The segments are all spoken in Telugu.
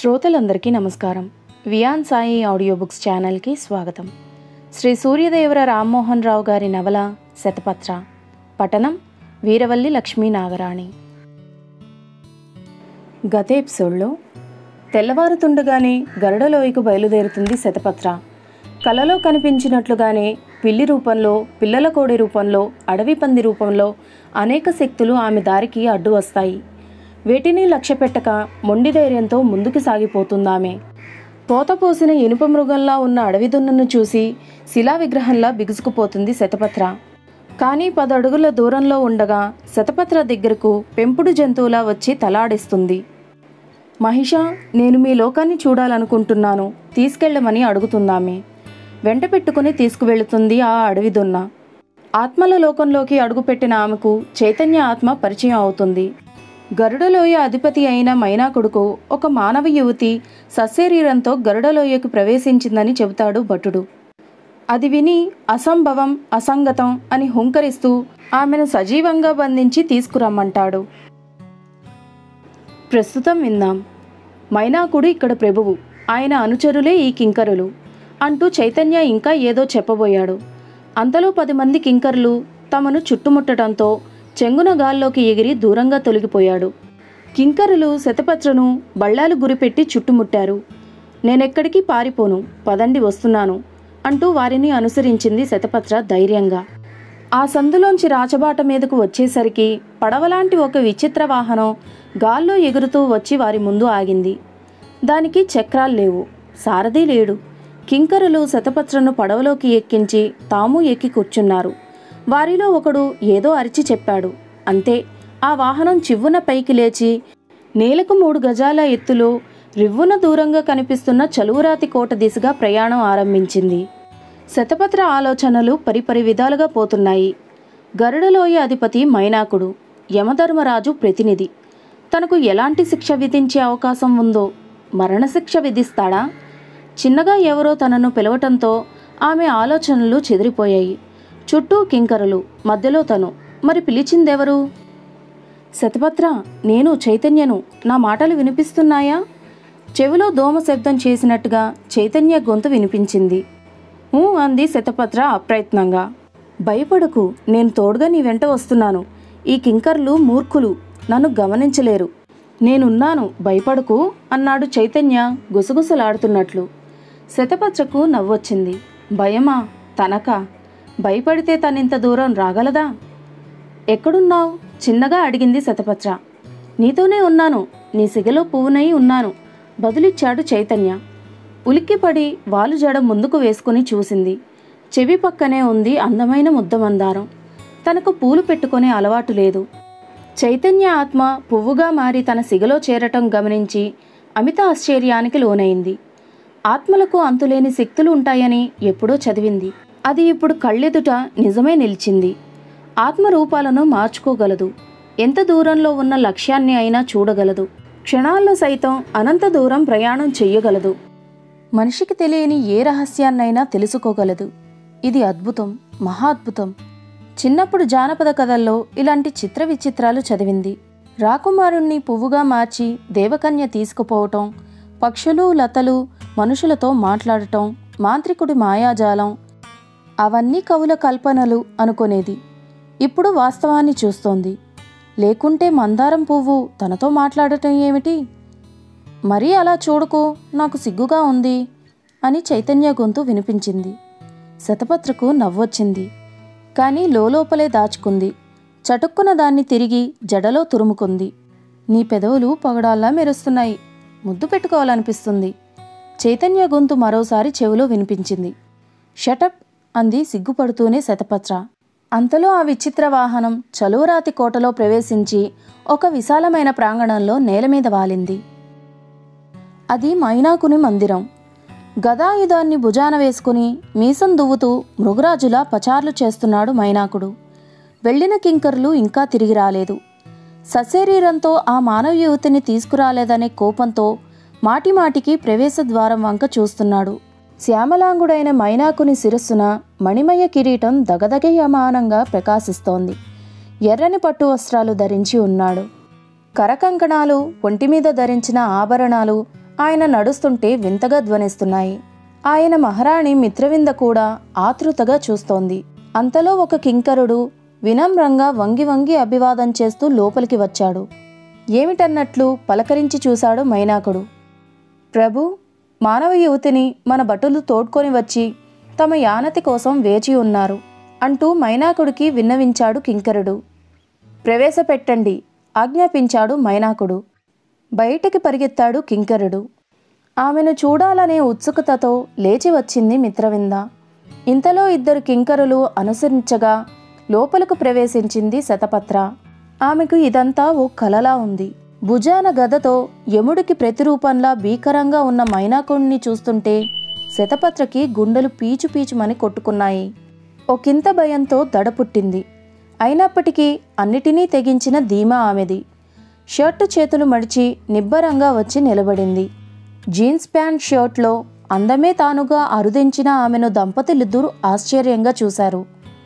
శ్రోతలందరికీ నమస్కారం వియాన్ సాయి ఆడియో బుక్స్ ఛానల్కి స్వాగతం శ్రీ సూర్యదేవర రామ్మోహన్ రావు గారి నవల శతపత్ర పఠనం వీరవల్లి లక్ష్మీ నాగరాణి గత ఎపిసోడ్లో తెల్లవారుతుండగానే గరుడలోయకు బయలుదేరుతుంది శతపత్ర కలలో కనిపించినట్లుగానే పిల్లి రూపంలో పిల్లల కోడి రూపంలో అడవి పంది రూపంలో అనేక శక్తులు ఆమె దారికి అడ్డు వస్తాయి వేటిని లక్ష్యపెట్టక మొండి ధైర్యంతో ముందుకు సాగిపోతుందామె పోతపోసిన ఇనుప మృగంలా ఉన్న అడవి దున్నను చూసి శిలా విగ్రహంలా బిగుసుకుపోతుంది శతపత్ర కానీ పదడుగుల దూరంలో ఉండగా శతపత్ర దగ్గరకు పెంపుడు జంతువులా వచ్చి తలాడిస్తుంది మహిష నేను మీ లోకాన్ని చూడాలనుకుంటున్నాను తీసుకెళ్ళమని అడుగుతుందామె వెంట పెట్టుకుని తీసుకువెళుతుంది ఆ అడవి దున్న ఆత్మల లోకంలోకి అడుగుపెట్టిన ఆమెకు చైతన్య ఆత్మ పరిచయం అవుతుంది గరుడలోయ అధిపతి అయిన మైనాకుడుకు ఒక మానవ యువతి సశరీరంతో గరుడలోయకు ప్రవేశించిందని చెబుతాడు భటుడు అది విని అసంభవం అసంగతం అని హుంకరిస్తూ ఆమెను సజీవంగా బంధించి తీసుకురమ్మంటాడు ప్రస్తుతం విందాం మైనాకుడు ఇక్కడ ప్రభువు ఆయన అనుచరులే ఈ కింకరులు అంటూ చైతన్య ఇంకా ఏదో చెప్పబోయాడు అంతలో పది మంది కింకర్లు తమను చుట్టుముట్టడంతో చెంగున గాల్లోకి ఎగిరి దూరంగా తొలగిపోయాడు కింకరులు శతపత్రను బళ్ళాలు గురిపెట్టి చుట్టుముట్టారు నేనెక్కడికి పారిపోను పదండి వస్తున్నాను అంటూ వారిని అనుసరించింది శతపత్ర ధైర్యంగా ఆ సందులోంచి రాచబాట మీదకు వచ్చేసరికి పడవలాంటి ఒక విచిత్ర వాహనం గాల్లో ఎగురుతూ వచ్చి వారి ముందు ఆగింది దానికి చక్రాలు లేవు సారథి లేడు కింకరులు శతపత్రను పడవలోకి ఎక్కించి తాము ఎక్కి కూర్చున్నారు వారిలో ఒకడు ఏదో అరిచి చెప్పాడు అంతే ఆ వాహనం చివ్వున పైకి లేచి నేలకు మూడు గజాల ఎత్తులో రివ్వున దూరంగా కనిపిస్తున్న చలువురాతి కోట దిశగా ప్రయాణం ఆరంభించింది శతపత్ర ఆలోచనలు పరిపరి విధాలుగా పోతున్నాయి గరుడలోయ అధిపతి మైనాకుడు యమధర్మరాజు ప్రతినిధి తనకు ఎలాంటి శిక్ష విధించే అవకాశం ఉందో మరణశిక్ష విధిస్తాడా చిన్నగా ఎవరో తనను పిలవటంతో ఆమె ఆలోచనలు చెదిరిపోయాయి చుట్టూ కింకరులు మధ్యలో తను మరి పిలిచిందెవరు శతపత్ర నేను చైతన్యను నా మాటలు వినిపిస్తున్నాయా చెవిలో దోమ శబ్దం చేసినట్టుగా చైతన్య గొంతు వినిపించింది ఊ అంది శతపత్ర అప్రయత్నంగా భయపడకు నేను తోడుగా నీ వెంట వస్తున్నాను ఈ కింకర్లు మూర్ఖులు నన్ను గమనించలేరు నేనున్నాను భయపడకు అన్నాడు చైతన్య గుసగుసలాడుతున్నట్లు శతపత్రకు నవ్వొచ్చింది భయమా తనకా భయపడితే తనింత దూరం రాగలదా ఎక్కడున్నావు చిన్నగా అడిగింది శతపత్ర నీతోనే ఉన్నాను నీ సిగలో పువ్వునై ఉన్నాను బదులిచ్చాడు చైతన్య ఉలిక్కిపడి వాలు జడ ముందుకు వేసుకుని చూసింది చెవి పక్కనే ఉంది అందమైన ముద్దమందారం తనకు పూలు పెట్టుకునే అలవాటు లేదు చైతన్య ఆత్మ పువ్వుగా మారి తన సిగలో చేరటం గమనించి అమిత ఆశ్చర్యానికి లోనైంది ఆత్మలకు అంతులేని శక్తులు ఉంటాయని ఎప్పుడో చదివింది అది ఇప్పుడు కళ్ళెదుట నిజమే నిలిచింది ఆత్మ రూపాలను మార్చుకోగలదు ఎంత దూరంలో ఉన్న లక్ష్యాన్ని అయినా చూడగలదు క్షణాల్లో సైతం అనంత దూరం ప్రయాణం చెయ్యగలదు మనిషికి తెలియని ఏ రహస్యాన్నైనా తెలుసుకోగలదు ఇది అద్భుతం మహా అద్భుతం చిన్నప్పుడు జానపద కథల్లో ఇలాంటి చిత్ర విచిత్రాలు చదివింది రాకుమారుణ్ణి పువ్వుగా మార్చి దేవకన్య తీసుకుపోవటం పక్షులు లతలు మనుషులతో మాట్లాడటం మాంత్రికుడి మాయాజాలం అవన్నీ కవుల కల్పనలు అనుకునేది ఇప్పుడు వాస్తవాన్ని చూస్తోంది లేకుంటే మందారం పువ్వు తనతో మాట్లాడటం ఏమిటి మరీ అలా చూడకు నాకు సిగ్గుగా ఉంది అని చైతన్య గొంతు వినిపించింది శతపత్రకు నవ్వొచ్చింది కానీ లోపలే దాచుకుంది చటుక్కున దాన్ని తిరిగి జడలో తురుముకుంది నీ పెదవులు పొగడాల్లా మెరుస్తున్నాయి ముద్దు పెట్టుకోవాలనిపిస్తుంది చైతన్య గొంతు మరోసారి చెవిలో వినిపించింది షటప్ అంది సిగ్గుపడుతూనే శతపత్ర అంతలో ఆ విచిత్ర వాహనం చలువరాతి కోటలో ప్రవేశించి ఒక విశాలమైన ప్రాంగణంలో నేల మీద వాలింది అది మైనాకుని మందిరం గదాయుధాన్ని భుజాన వేసుకుని మీసం దువ్వుతూ మృగరాజులా పచార్లు చేస్తున్నాడు మైనాకుడు వెళ్ళిన కింకర్లు ఇంకా తిరిగి రాలేదు సశరీరంతో ఆ మానవ యువతిని తీసుకురాలేదనే కోపంతో మాటిమాటికి ప్రవేశ ద్వారం వంక చూస్తున్నాడు శ్యామలాంగుడైన మైనాకుని శిరస్సున మణిమయ కిరీటం దగదగయమానంగా ప్రకాశిస్తోంది ఎర్రని పట్టు వస్త్రాలు ధరించి ఉన్నాడు కరకంకణాలు ఒంటిమీద ధరించిన ఆభరణాలు ఆయన నడుస్తుంటే వింతగా ధ్వనిస్తున్నాయి ఆయన మహారాణి మిత్రవింద కూడా ఆతృతగా చూస్తోంది అంతలో ఒక కింకరుడు వినమ్రంగా వంగి వంగి అభివాదం చేస్తూ లోపలికి వచ్చాడు ఏమిటన్నట్లు పలకరించి చూశాడు మైనాకుడు ప్రభు మానవ యువతిని మన భటులు తోడ్కొని వచ్చి తమ యానతి కోసం వేచి ఉన్నారు అంటూ మైనాకుడికి విన్నవించాడు కింకరుడు ప్రవేశపెట్టండి ఆజ్ఞాపించాడు మైనాకుడు బయటికి పరిగెత్తాడు కింకరుడు ఆమెను చూడాలనే ఉత్సుకతతో లేచి వచ్చింది మిత్రవింద ఇంతలో ఇద్దరు కింకరులు అనుసరించగా లోపలకు ప్రవేశించింది శతపత్ర ఆమెకు ఇదంతా ఓ కలలా ఉంది భుజాన గదతో యముడికి ప్రతిరూపంలా భీకరంగా ఉన్న మైనాకుడిని చూస్తుంటే శతపత్రకి గుండెలు పీచు పీచుమని కొట్టుకున్నాయి ఒకంత భయంతో దడ పుట్టింది అయినప్పటికీ అన్నిటినీ తెగించిన ధీమా ఆమెది షర్టు చేతులు మడిచి నిబ్బరంగా వచ్చి నిలబడింది జీన్స్ ప్యాంట్ షర్ట్లో అందమే తానుగా అరుదించిన ఆమెను దంపతులిద్దరూ ఆశ్చర్యంగా చూశారు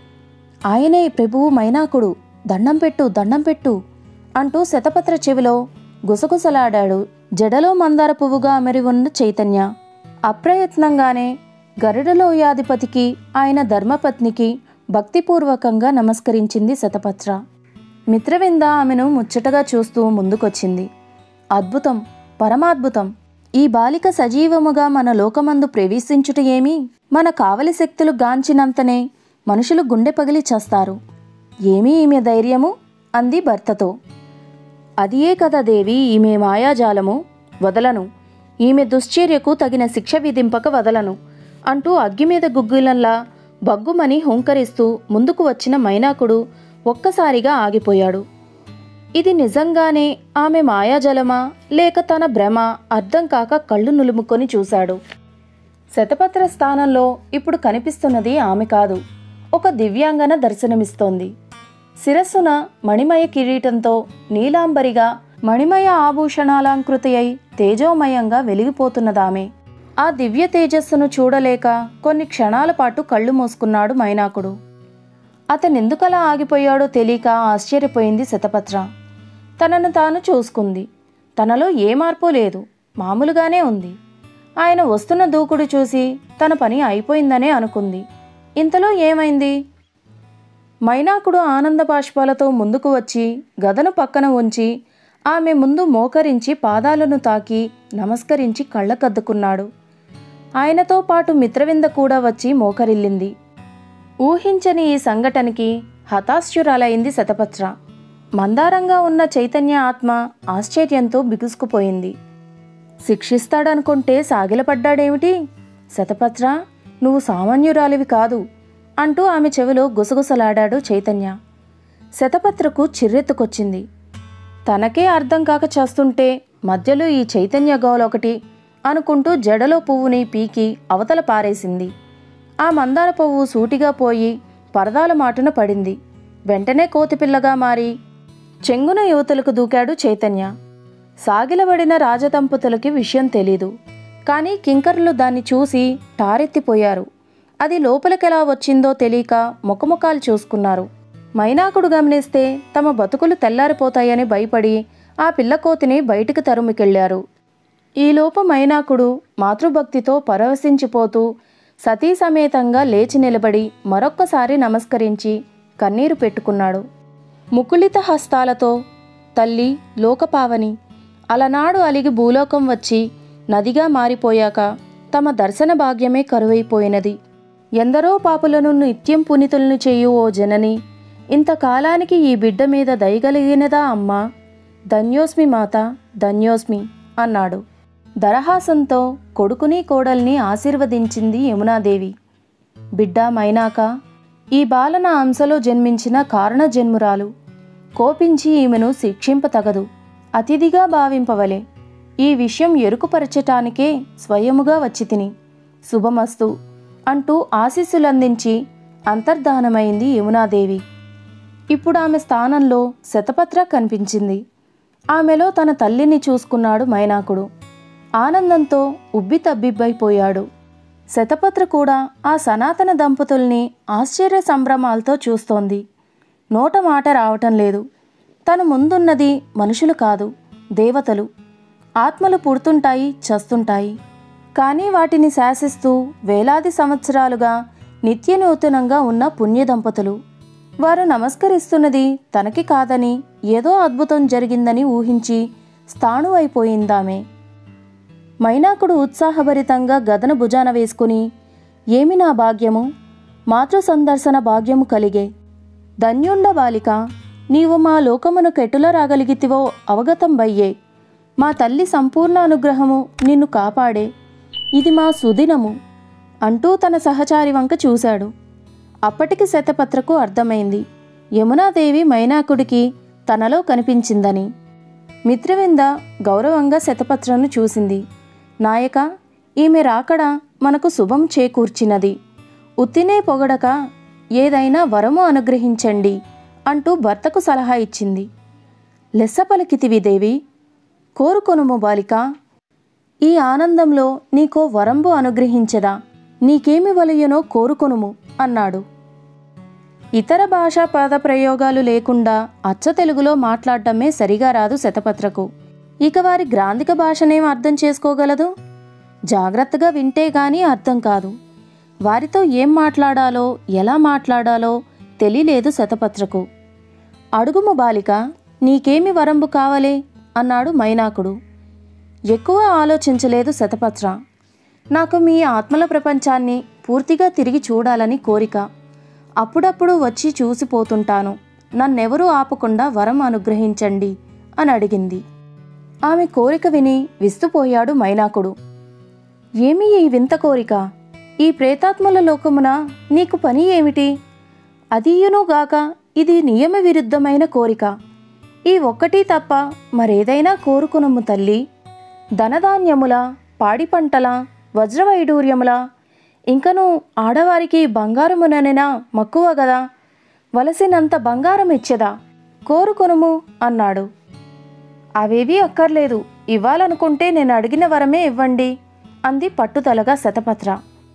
ఆయనే ప్రభువు మైనాకుడు దండం పెట్టు దండం పెట్టు అంటూ శతపత్ర చెవిలో గుసగుసలాడాడు జడలో మందార పువ్వుగా అమరి ఉన్న చైతన్య అప్రయత్నంగానే గరుడలోయాధిపతికి ఆయన ధర్మపత్నికి భక్తిపూర్వకంగా నమస్కరించింది శతపత్ర మిత్రవింద ఆమెను ముచ్చటగా చూస్తూ ముందుకొచ్చింది అద్భుతం పరమాద్భుతం ఈ బాలిక సజీవముగా మన లోకమందు ప్రవేశించుట ఏమి మన కావలి శక్తులు గాంచినంతనే మనుషులు గుండె పగిలి చస్తారు ఏమీ ఈమె ధైర్యము అంది భర్తతో అదియే కదా దేవి ఈమె మాయాజాలము వదలను ఈమె దుశ్చర్యకు తగిన శిక్ష విధింపక వదలను అంటూ అగ్గి మీద గుగ్గిలంలా బగ్గుమని హుంకరిస్తూ ముందుకు వచ్చిన మైనాకుడు ఒక్కసారిగా ఆగిపోయాడు ఇది నిజంగానే ఆమె మాయాజలమా లేక తన భ్రమ అర్థం కాక కళ్ళు నులుముకొని చూశాడు శతపత్ర స్థానంలో ఇప్పుడు కనిపిస్తున్నది ఆమె కాదు ఒక దివ్యాంగన దర్శనమిస్తోంది శిరస్సున మణిమయ కిరీటంతో నీలాంబరిగా మణిమయ ఆభూషణాలంకృతి అయి తేజోమయంగా వెలిగిపోతున్నదామె ఆ దివ్య తేజస్సును చూడలేక కొన్ని క్షణాల పాటు కళ్ళు మూసుకున్నాడు మైనాకుడు అతనెందుకలా ఆగిపోయాడో తెలియక ఆశ్చర్యపోయింది శతపత్ర తనను తాను చూసుకుంది తనలో ఏ మార్పు లేదు మామూలుగానే ఉంది ఆయన వస్తున్న దూకుడు చూసి తన పని అయిపోయిందనే అనుకుంది ఇంతలో ఏమైంది మైనాకుడు ఆనంద బాష్పాలతో ముందుకు వచ్చి గదను పక్కన ఉంచి ఆమె ముందు మోకరించి పాదాలను తాకి నమస్కరించి కళ్ళకద్దుకున్నాడు ఆయనతో పాటు మిత్రవింద కూడా వచ్చి మోకరిల్లింది ఊహించని ఈ సంఘటనకి హతాశ్చురాలైంది శతపత్ర మందారంగా ఉన్న చైతన్య ఆత్మ ఆశ్చర్యంతో బిగుసుకుపోయింది శిక్షిస్తాడనుకుంటే సాగిలపడ్డాడేమిటి శతపత్ర నువ్వు సామాన్యురాలివి కాదు అంటూ ఆమె చెవిలో గుసగుసలాడాడు చైతన్య శతపత్రకు చిర్రెత్తుకొచ్చింది తనకే అర్థం కాక చేస్తుంటే మధ్యలో ఈ చైతన్య గోలొకటి అనుకుంటూ జడలో పువ్వుని పీకి అవతల పారేసింది ఆ మందార పువ్వు సూటిగా పోయి పరదాల మాటున పడింది వెంటనే కోతిపిల్లగా మారి చెంగున యువతలకు దూకాడు చైతన్య సాగిలబడిన రాజదంపతులకి విషయం తెలీదు కానీ కింకర్లు దాన్ని చూసి టారెత్తిపోయారు అది లోపలికెలా వచ్చిందో తెలియక ముఖముఖాలు చూసుకున్నారు మైనాకుడు గమనిస్తే తమ బతుకులు తెల్లారిపోతాయని భయపడి ఆ పిల్లకోతిని బయటికి తరుముకెళ్లారు ఈలోపు మైనాకుడు మాతృభక్తితో పరవశించిపోతూ సతీ సమేతంగా లేచి నిలబడి మరొక్కసారి నమస్కరించి కన్నీరు పెట్టుకున్నాడు ముకుళిత హస్తాలతో తల్లి లోకపావని అలనాడు అలిగి భూలోకం వచ్చి నదిగా మారిపోయాక తమ దర్శన భాగ్యమే కరువైపోయినది ఎందరో పాపులను నిత్యం పునితులను చేయు ఓ జనని ఇంతకాలానికి ఈ బిడ్డ మీద దయగలిగినదా అమ్మా ధన్యోస్మి మాత ధన్యోస్మి అన్నాడు దరహాసంతో కొడుకుని కోడల్ని ఆశీర్వదించింది యమునాదేవి బిడ్డ మైనాక ఈ బాలన అంశలో జన్మించిన కారణ జన్మురాలు కోపించి ఈమెను శిక్షింపతగదు అతిథిగా భావింపవలే ఈ విషయం ఎరుకుపరచటానికే స్వయముగా వచ్చి తిని శుభమస్తు అంటూ ఆశీస్సులందించి అంతర్ధానమైంది యమునాదేవి ఇప్పుడు ఆమె స్థానంలో శతపత్ర కనిపించింది ఆమెలో తన తల్లిని చూసుకున్నాడు మైనాకుడు ఆనందంతో ఉబ్బి తబ్బిబ్బైపోయాడు శతపత్ర కూడా ఆ సనాతన దంపతుల్ని ఆశ్చర్య సంభ్రమాలతో చూస్తోంది నోట మాట రావటం లేదు తన ముందున్నది మనుషులు కాదు దేవతలు ఆత్మలు పుడుతుంటాయి చస్తుంటాయి కానీ వాటిని శాసిస్తూ వేలాది సంవత్సరాలుగా నిత్య నూతనంగా ఉన్న పుణ్య దంపతులు వారు నమస్కరిస్తున్నది తనకి కాదని ఏదో అద్భుతం జరిగిందని ఊహించి స్థాణువైపోయిందామె మైనాకుడు ఉత్సాహభరితంగా గదను భుజాన వేసుకుని ఏమి నా భాగ్యము మాతృ సందర్శన భాగ్యము కలిగే ధన్యుండ బాలిక నీవు మా లోకమును కెటుల రాగలిగితివో అవగతం బయ్యే మా తల్లి సంపూర్ణ అనుగ్రహము నిన్ను కాపాడే ఇది మా సుదినము అంటూ తన సహచారి వంక చూశాడు అప్పటికి శతపత్రకు అర్థమైంది యమునాదేవి మైనాకుడికి తనలో కనిపించిందని మిత్రవింద గౌరవంగా శతపత్రను చూసింది నాయక ఈమె రాకడ మనకు శుభం చేకూర్చినది ఉత్తినే పొగడక ఏదైనా వరము అనుగ్రహించండి అంటూ భర్తకు సలహా ఇచ్చింది లెస్స పలికితివి దేవి కోరుకొనుము బాలిక ఈ ఆనందంలో నీకో వరంబు అనుగ్రహించదా నీకేమి వలయనో కోరుకొనుము అన్నాడు ఇతర భాషా పదప్రయోగాలు లేకుండా అచ్చ తెలుగులో మాట్లాడటమే సరిగా రాదు శతపత్రకు ఇక వారి గ్రాంధిక భాషనేం అర్థం చేసుకోగలదు జాగ్రత్తగా వింటే గాని అర్థం కాదు వారితో ఏం మాట్లాడాలో ఎలా మాట్లాడాలో తెలియలేదు శతపత్రకు అడుగుము బాలిక నీకేమి వరంబు కావలే అన్నాడు మైనాకుడు ఎక్కువ ఆలోచించలేదు శతపత్ర నాకు మీ ఆత్మల ప్రపంచాన్ని పూర్తిగా తిరిగి చూడాలని కోరిక అప్పుడప్పుడు వచ్చి చూసిపోతుంటాను నన్నెవరూ ఆపకుండా వరం అనుగ్రహించండి అని అడిగింది ఆమె కోరిక విని విస్తుపోయాడు మైనాకుడు ఏమి ఈ వింత కోరిక ఈ ప్రేతాత్మల లోకమున నీకు పని ఏమిటి అదియునుగాక ఇది నియమ విరుద్ధమైన కోరిక ఈ ఒక్కటి తప్ప మరేదైనా కోరుకునము తల్లి ధనధాన్యముల పాడి పంటల వజ్రవైడూర్యముల ఇంకను ఆడవారికి బంగారముననెనా మక్కువ గదా వలసినంత బంగారం ఇచ్చెదా కోరుకొనుము అన్నాడు అవేవీ అక్కర్లేదు ఇవ్వాలనుకుంటే నేను అడిగిన వరమే ఇవ్వండి అంది పట్టుదలగా శతపత్ర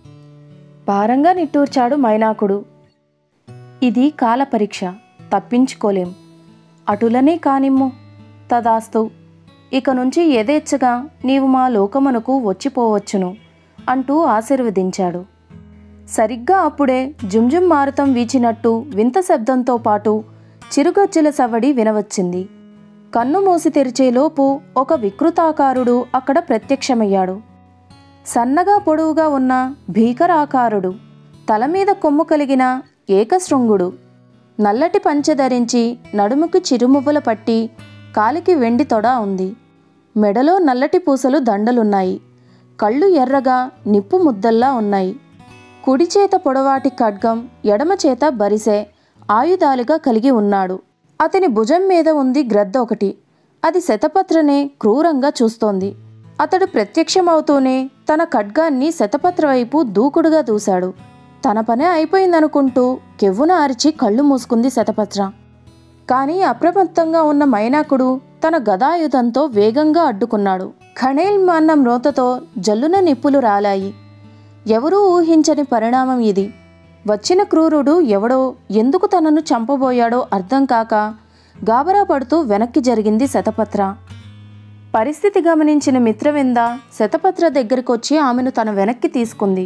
భారంగా నిట్టూర్చాడు మైనాకుడు ఇది కాల పరీక్ష తప్పించుకోలేం అటులనే కానిమ్ము తదాస్తు ఇక నుంచి యథేచ్ఛగా నీవు మా లోకమునకు వచ్చిపోవచ్చును అంటూ ఆశీర్వదించాడు సరిగ్గా అప్పుడే జుంజుం మారుతం వీచినట్టు వింత శబ్దంతో పాటు చిరుగజ్జల సవ్వడి వినవచ్చింది కన్ను మూసి తెరిచేలోపు ఒక వికృతాకారుడు అక్కడ ప్రత్యక్షమయ్యాడు సన్నగా పొడవుగా ఉన్న భీకరాకారుడు తల మీద కొమ్ము కలిగిన ఏకశృంగుడు నల్లటి పంచె ధరించి నడుముకు చిరుమువ్వల పట్టి కాలికి వెండి తొడ ఉంది మెడలో నల్లటి పూసలు దండలున్నాయి కళ్ళు ఎర్రగా నిప్పు ముద్దల్లా ఉన్నాయి కుడి చేత పొడవాటి ఖడ్గం ఎడమ చేత బరిసె ఆయుధాలుగా కలిగి ఉన్నాడు అతని భుజం మీద ఉంది గ్రద్ద ఒకటి అది శతపత్రనే క్రూరంగా చూస్తోంది అతడు ప్రత్యక్షమవుతూనే తన ఖడ్గాన్ని శతపత్ర వైపు దూకుడుగా దూశాడు తన పనే అయిపోయిందనుకుంటూ కెవ్వున అరిచి కళ్ళు మూసుకుంది శతపత్ర కానీ అప్రమత్తంగా ఉన్న మైనాకుడు తన గదాయుధంతో వేగంగా అడ్డుకున్నాడు ఖణేల్ అన్న మ్రోతతో జల్లున నిప్పులు రాలాయి ఎవరూ ఊహించని పరిణామం ఇది వచ్చిన క్రూరుడు ఎవడో ఎందుకు తనను చంపబోయాడో అర్థం కాక గాబరా పడుతూ వెనక్కి జరిగింది శతపత్ర పరిస్థితి గమనించిన మిత్రవింద శతపత్ర దగ్గరకొచ్చి ఆమెను తన వెనక్కి తీసుకుంది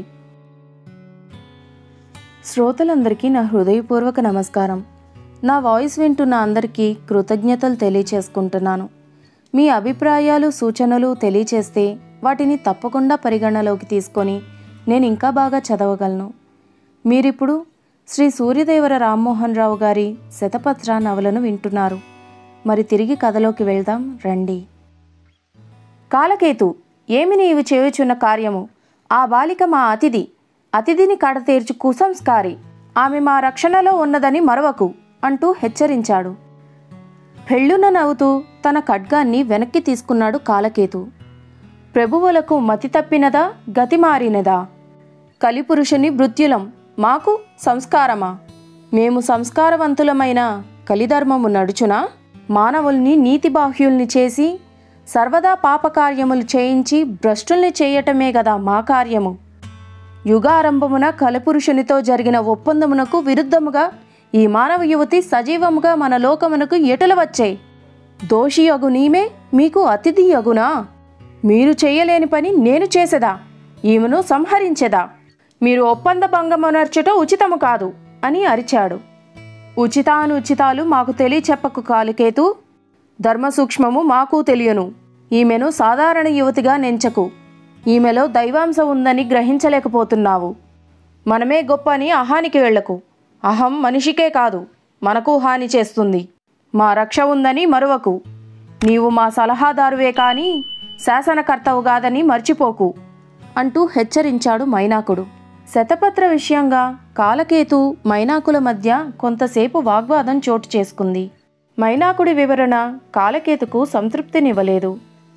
శ్రోతలందరికీ నా హృదయపూర్వక నమస్కారం నా వాయిస్ వింటున్న అందరికీ కృతజ్ఞతలు తెలియచేసుకుంటున్నాను మీ అభిప్రాయాలు సూచనలు తెలియచేస్తే వాటిని తప్పకుండా పరిగణలోకి తీసుకొని నేను ఇంకా బాగా చదవగలను మీరిప్పుడు శ్రీ సూర్యదేవర రామ్మోహన్ రావు గారి శతపత్ర నవలను వింటున్నారు మరి తిరిగి కథలోకి వెళ్దాం రండి కాలకేతు ఏమి నీవు చేయుచున్న కార్యము ఆ బాలిక మా అతిథి అతిథిని కడతీర్చు కుసంస్కారి ఆమె మా రక్షణలో ఉన్నదని మరవకు అంటూ హెచ్చరించాడు పెళ్ళున నవ్వుతూ తన ఖడ్గాన్ని వెనక్కి తీసుకున్నాడు కాలకేతు ప్రభువులకు మతి తప్పినదా గతి మారినదా కలిపురుషుని భృత్యులం మాకు సంస్కారమా మేము సంస్కారవంతులమైన కలిధర్మము నడుచునా మానవుల్ని నీతిబాహ్యుల్ని చేసి సర్వదా పాపకార్యములు చేయించి భ్రష్టుల్ని చేయటమే గదా మా కార్యము యుగారంభమున కలపురుషునితో జరిగిన ఒప్పందమునకు విరుద్ధముగా ఈ మానవ యువతి సజీవముగా మన లోకమునకు ఎటుల వచ్చే దోషియగు నీమే మీకు అతిథి యగునా మీరు చేయలేని పని నేను చేసేదా ఈమెను సంహరించెదా మీరు ఒప్పంద భంగమునర్చుట ఉచితము కాదు అని అరిచాడు ఉచితానుచితాలు మాకు తెలియ చెప్పకు కాలికేతు ధర్మ సూక్ష్మము మాకు తెలియను ఈమెను సాధారణ యువతిగా నెంచకు ఈమెలో దైవాంశ ఉందని గ్రహించలేకపోతున్నావు మనమే గొప్ప అని అహానికి వెళ్లకు అహం మనిషికే కాదు మనకు హాని చేస్తుంది మా రక్ష ఉందని మరువకు నీవు మా సలహాదారువే కానీ శాసనకర్తవు కాదని మర్చిపోకు అంటూ హెచ్చరించాడు మైనాకుడు శతపత్ర విషయంగా కాలకేతు మైనాకుల మధ్య కొంతసేపు వాగ్వాదం చోటు చేసుకుంది మైనాకుడి వివరణ కాలకేతుకు సంతృప్తినివ్వలేదు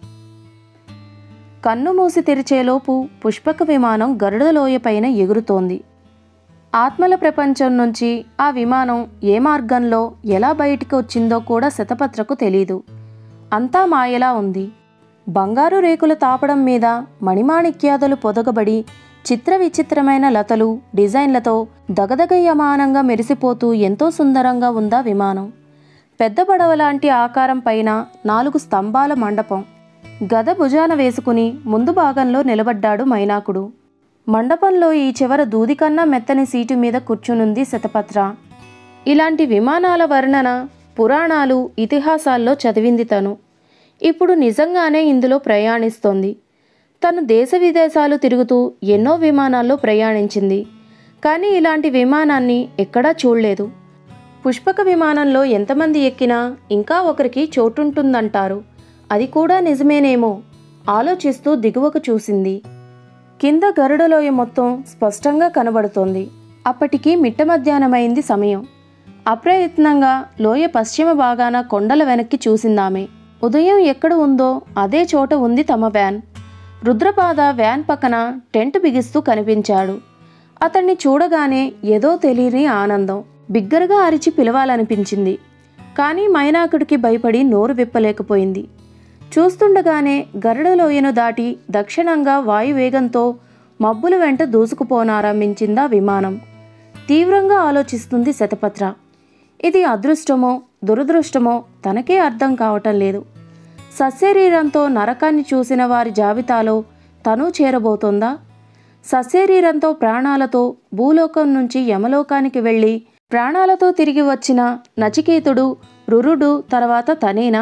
కన్ను మూసి తెరిచేలోపు పుష్పక విమానం గరుడలోయపైన ఎగురుతోంది ఆత్మల ప్రపంచం నుంచి ఆ విమానం ఏ మార్గంలో ఎలా బయటికి వచ్చిందో కూడా శతపత్రకు తెలీదు అంతా మాయలా ఉంది బంగారు రేకుల తాపడం మీద మణిమాణిక్యాదులు పొదగబడి చిత్ర విచిత్రమైన లతలు డిజైన్లతో దగదగయమానంగా మెరిసిపోతూ ఎంతో సుందరంగా ఉందా విమానం పెద్ద పడవ లాంటి ఆకారం పైన నాలుగు స్తంభాల మండపం గద భుజాన వేసుకుని ముందు భాగంలో నిలబడ్డాడు మైనాకుడు మండపంలో ఈ చివర దూది కన్నా మెత్తని సీటు మీద కూర్చునుంది శతపత్ర ఇలాంటి విమానాల వర్ణన పురాణాలు ఇతిహాసాల్లో చదివింది తను ఇప్పుడు నిజంగానే ఇందులో ప్రయాణిస్తోంది తను దేశ విదేశాలు తిరుగుతూ ఎన్నో విమానాల్లో ప్రయాణించింది కానీ ఇలాంటి విమానాన్ని ఎక్కడా చూడలేదు పుష్పక విమానంలో ఎంతమంది ఎక్కినా ఇంకా ఒకరికి చోటుంటుందంటారు అది కూడా నిజమేనేమో ఆలోచిస్తూ దిగువకు చూసింది కింద గరుడలోయ మొత్తం స్పష్టంగా కనబడుతోంది అప్పటికి మిట్ట మధ్యాహ్నమైంది సమయం అప్రయత్నంగా లోయ పశ్చిమ భాగాన కొండల వెనక్కి చూసిందామె ఉదయం ఎక్కడ ఉందో అదే చోట ఉంది తమ వ్యాన్ రుద్రపాద వ్యాన్ పక్కన టెంట్ బిగిస్తూ కనిపించాడు అతన్ని చూడగానే ఏదో తెలియని ఆనందం బిగ్గరగా అరిచి పిలవాలనిపించింది కానీ మైనాకుడికి భయపడి నోరు విప్పలేకపోయింది చూస్తుండగానే గరుడలోయను దాటి దక్షిణంగా వాయువేగంతో మబ్బుల వెంట దూసుకుపోనారంభించిందా విమానం తీవ్రంగా ఆలోచిస్తుంది శతపత్ర ఇది అదృష్టమో దురదృష్టమో తనకే అర్థం కావటం లేదు సశరీరంతో నరకాన్ని చూసిన వారి జాబితాలో తను చేరబోతోందా సశరీరంతో ప్రాణాలతో భూలోకం నుంచి యమలోకానికి వెళ్ళి ప్రాణాలతో తిరిగి వచ్చిన నచికేతుడు రురుడు తర్వాత తనేనా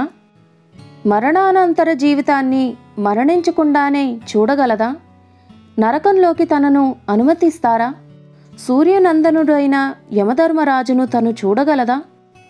మరణానంతర జీవితాన్ని మరణించకుండానే చూడగలదా నరకంలోకి తనను అనుమతిస్తారా సూర్యనందనుడైన యమధర్మరాజును తను చూడగలదా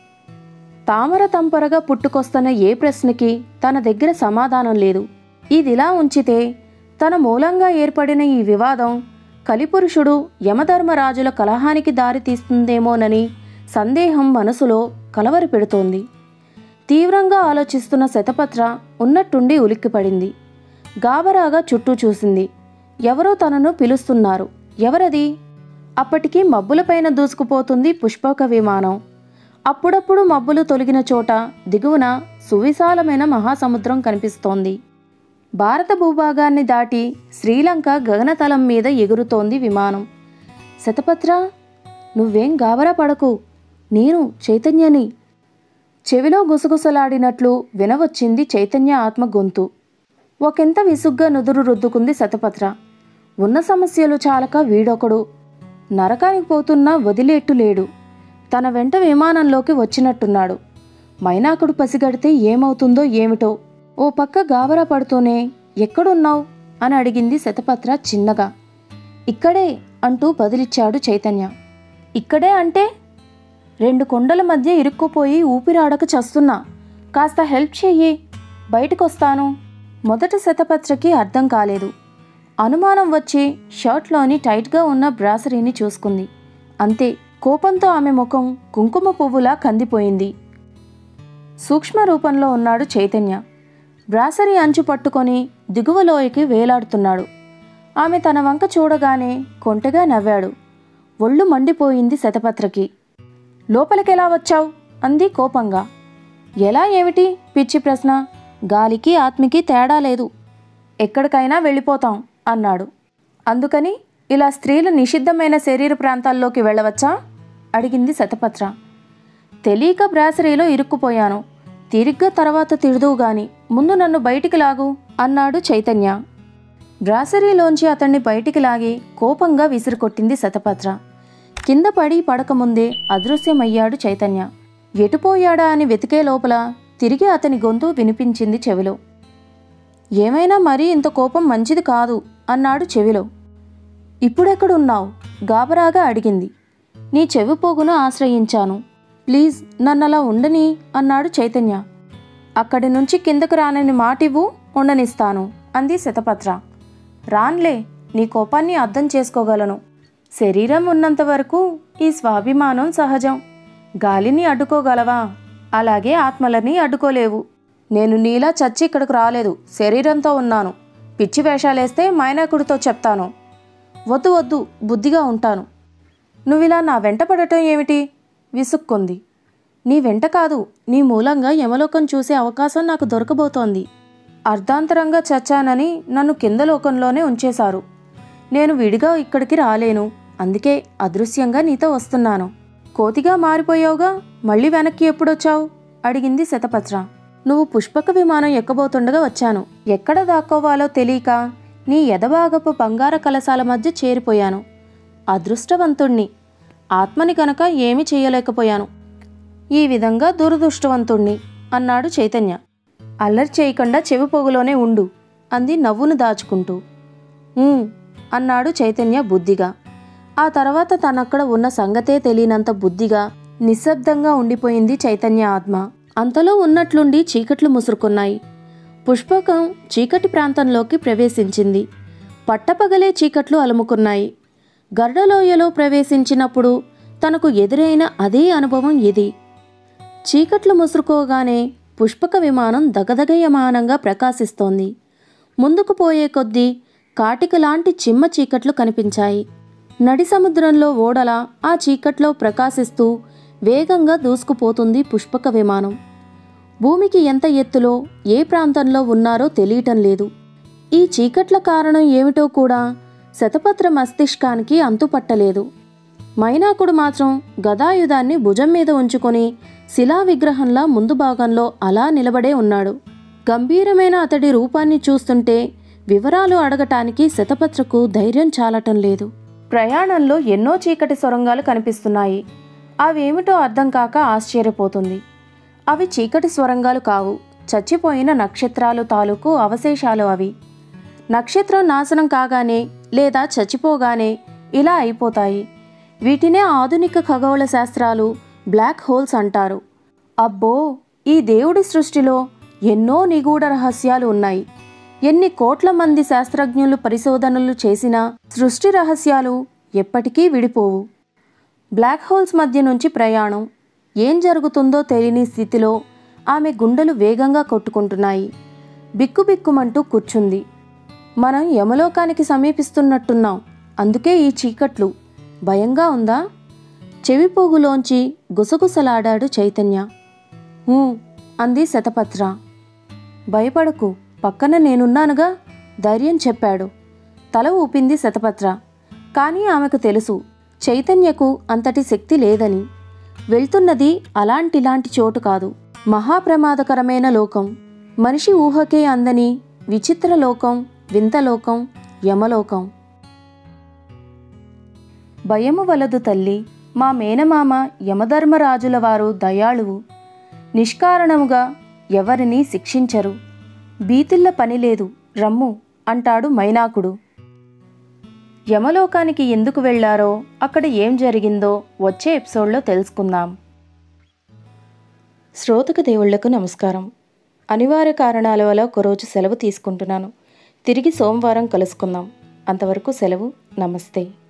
తామర తంపరగా పుట్టుకొస్తున్న ఏ ప్రశ్నకి తన దగ్గర సమాధానం లేదు ఇదిలా ఉంచితే తన మూలంగా ఏర్పడిన ఈ వివాదం కలిపురుషుడు యమధర్మరాజుల కలహానికి దారితీస్తుందేమోనని సందేహం మనసులో కలవరి పెడుతోంది తీవ్రంగా ఆలోచిస్తున్న శతపత్ర ఉన్నట్టుండి ఉలిక్కిపడింది గాబరాగా చుట్టూ చూసింది ఎవరో తనను పిలుస్తున్నారు ఎవరది అప్పటికి మబ్బులపైన దూసుకుపోతుంది పుష్పక విమానం అప్పుడప్పుడు మబ్బులు తొలగిన చోట దిగువన సువిశాలమైన మహాసముద్రం కనిపిస్తోంది భారత భూభాగాన్ని దాటి శ్రీలంక గగనతలం మీద ఎగురుతోంది విమానం శతపత్ర నువ్వేం గాబరా పడకు నేను చైతన్యని చెవిలో గుసగుసలాడినట్లు వినవచ్చింది చైతన్య ఆత్మ గొంతు ఒకంత విసుగ్గా నుదురు రుద్దుకుంది శతపత్ర ఉన్న సమస్యలు చాలక వీడొకడు నరకానికి పోతున్నా వదిలేట్టు లేడు తన వెంట విమానంలోకి వచ్చినట్టున్నాడు మైనాకుడు పసిగడితే ఏమవుతుందో ఏమిటో ఓ పక్క గాబరా పడుతూనే ఎక్కడున్నావు అని అడిగింది శతపత్ర చిన్నగా ఇక్కడే అంటూ బదిలిచ్చాడు చైతన్య ఇక్కడే అంటే రెండు కొండల మధ్య ఇరుక్కుపోయి ఊపిరాడక చస్తున్నా కాస్త హెల్ప్ చెయ్యి బయటకొస్తాను మొదట శతపత్రకి అర్థం కాలేదు అనుమానం వచ్చి షర్ట్లోని టైట్గా ఉన్న బ్రాసరీని చూసుకుంది అంతే కోపంతో ఆమె ముఖం కుంకుమ పువ్వులా కందిపోయింది సూక్ష్మ రూపంలో ఉన్నాడు చైతన్య బ్రాసరీ అంచు పట్టుకొని దిగువలోయకి వేలాడుతున్నాడు ఆమె తన వంక చూడగానే కొంటెగా నవ్వాడు ఒళ్ళు మండిపోయింది శతపత్రకి లోపలికెలా వచ్చావు అంది కోపంగా ఎలా ఏమిటి పిచ్చి ప్రశ్న గాలికి ఆత్మకి తేడా లేదు ఎక్కడికైనా వెళ్ళిపోతాం అన్నాడు అందుకని ఇలా స్త్రీలు నిషిద్ధమైన శరీర ప్రాంతాల్లోకి వెళ్ళవచ్చా అడిగింది శతపత్ర తెలియక బ్రాసరీలో ఇరుక్కుపోయాను తిరిగ్గా తర్వాత తిడుదువు గాని ముందు నన్ను బయటికి లాగు అన్నాడు చైతన్య బ్రాసరీలోంచి అతన్ని బయటికి లాగి కోపంగా విసిరికొట్టింది శతపత్ర కింద పడి పడకముందే అదృశ్యమయ్యాడు చైతన్య ఎటుపోయాడా అని వెతికే లోపల తిరిగి అతని గొంతు వినిపించింది చెవిలో ఏమైనా మరీ ఇంత కోపం మంచిది కాదు అన్నాడు చెవిలో ఇప్పుడెక్కడున్నావు గాబరాగా అడిగింది నీ చెవి పోగును ఆశ్రయించాను ప్లీజ్ నన్నలా ఉండని అన్నాడు చైతన్య అక్కడి నుంచి కిందకు రానని మాటివ్వు ఉండనిస్తాను అంది శతపత్ర రాన్లే నీ కోపాన్ని అర్థం చేసుకోగలను శరీరం ఉన్నంత వరకు ఈ స్వాభిమానం సహజం గాలిని అడ్డుకోగలవా అలాగే ఆత్మలని అడ్డుకోలేవు నేను నీలా చచ్చి ఇక్కడికి రాలేదు శరీరంతో ఉన్నాను పిచ్చి వేషాలేస్తే మైనాకుడితో చెప్తాను వద్దు వద్దు బుద్ధిగా ఉంటాను నువ్విలా నా వెంట పడటం ఏమిటి విసుక్కుంది నీ వెంట కాదు నీ మూలంగా యమలోకం చూసే అవకాశం నాకు దొరకబోతోంది అర్ధాంతరంగా చచ్చానని నన్ను కింద లోకంలోనే ఉంచేశారు నేను విడిగా ఇక్కడికి రాలేను అందుకే అదృశ్యంగా నీతో వస్తున్నాను కోతిగా మారిపోయావుగా మళ్ళీ వెనక్కి ఎప్పుడొచ్చావు అడిగింది శతపత్ర నువ్వు పుష్పక విమానం ఎక్కబోతుండగా వచ్చాను ఎక్కడ దాక్కోవాలో తెలియక నీ ఎదభాగపు బంగార కలశాల మధ్య చేరిపోయాను అదృష్టవంతుణ్ణి ఆత్మని కనుక ఏమీ చేయలేకపోయాను ఈ విధంగా దురదృష్టవంతుణ్ణి అన్నాడు చైతన్య అల్లరి చేయకుండా చెవి పొగులోనే ఉండు అంది నవ్వును దాచుకుంటూ "ఊ" అన్నాడు చైతన్య బుద్ధిగా ఆ తర్వాత తనక్కడ ఉన్న సంగతే తెలియనంత బుద్ధిగా నిశ్శబ్దంగా ఉండిపోయింది చైతన్య ఆత్మ అంతలో ఉన్నట్లుండి చీకట్లు ముసురుకున్నాయి పుష్పకం చీకటి ప్రాంతంలోకి ప్రవేశించింది పట్టపగలే చీకట్లు అలుముకున్నాయి గర్డలోయలో ప్రవేశించినప్పుడు తనకు ఎదురైన అదే అనుభవం ఇది చీకట్లు ముసురుకోగానే పుష్పక విమానం దగదగయమానంగా ప్రకాశిస్తోంది ముందుకు పోయే కొద్దీ కాటికలాంటి చిమ్మ చీకట్లు కనిపించాయి నడి సముద్రంలో ఓడల ఆ చీకట్లో ప్రకాశిస్తూ వేగంగా దూసుకుపోతుంది పుష్పక విమానం భూమికి ఎంత ఎత్తులో ఏ ప్రాంతంలో ఉన్నారో తెలియటం లేదు ఈ చీకట్ల కారణం ఏమిటో కూడా శతపత్ర మస్తిష్కానికి అంతుపట్టలేదు మైనాకుడు మాత్రం గదాయుధాన్ని భుజం మీద ఉంచుకొని శిలా విగ్రహంలా ముందు భాగంలో అలా నిలబడే ఉన్నాడు గంభీరమైన అతడి రూపాన్ని చూస్తుంటే వివరాలు అడగటానికి శతపత్రకు ధైర్యం చాలటం లేదు ప్రయాణంలో ఎన్నో చీకటి సొరంగాలు కనిపిస్తున్నాయి అవేమిటో అర్థం కాక ఆశ్చర్యపోతుంది అవి చీకటి స్వరంగాలు కావు చచ్చిపోయిన నక్షత్రాలు తాలూకు అవశేషాలు అవి నక్షత్రం నాశనం కాగానే లేదా చచ్చిపోగానే ఇలా అయిపోతాయి వీటినే ఆధునిక ఖగోళ శాస్త్రాలు బ్లాక్ హోల్స్ అంటారు అబ్బో ఈ దేవుడి సృష్టిలో ఎన్నో నిగూఢ రహస్యాలు ఉన్నాయి ఎన్ని కోట్ల మంది శాస్త్రజ్ఞులు పరిశోధనలు చేసినా సృష్టి రహస్యాలు ఎప్పటికీ విడిపోవు బ్లాక్ హోల్స్ మధ్య నుంచి ప్రయాణం ఏం జరుగుతుందో తెలియని స్థితిలో ఆమె గుండెలు వేగంగా కొట్టుకుంటున్నాయి బిక్కుబిక్కుమంటూ కూర్చుంది మనం యమలోకానికి సమీపిస్తున్నట్టున్నాం అందుకే ఈ చీకట్లు భయంగా ఉందా చెవిపోగులోంచి గుసగుసలాడాడు చైతన్య "ఊ" అంది శతపత్ర భయపడకు పక్కన నేనున్నానుగా ధైర్యం చెప్పాడు తల ఊపింది శతపత్ర కానీ ఆమెకు తెలుసు చైతన్యకు అంతటి శక్తి లేదని వెళ్తున్నది అలాంటిలాంటి చోటు కాదు మహాప్రమాదకరమైన లోకం మనిషి ఊహకే అందని విచిత్ర లోకం వింతలోకం యమలోకం భయము వలదు తల్లి మా మేనమామ యమధర్మరాజుల వారు దయాళువు నిష్కారణముగా ఎవరిని శిక్షించరు బీతిల్ల పనిలేదు రమ్ము అంటాడు మైనాకుడు యమలోకానికి ఎందుకు వెళ్లారో అక్కడ ఏం జరిగిందో వచ్చే ఎపిసోడ్లో తెలుసుకుందాం శ్రోతక దేవుళ్లకు నమస్కారం అనివార్య కారణాల వల్ల ఒకరోజు సెలవు తీసుకుంటున్నాను తిరిగి సోమవారం కలుసుకుందాం అంతవరకు సెలవు నమస్తే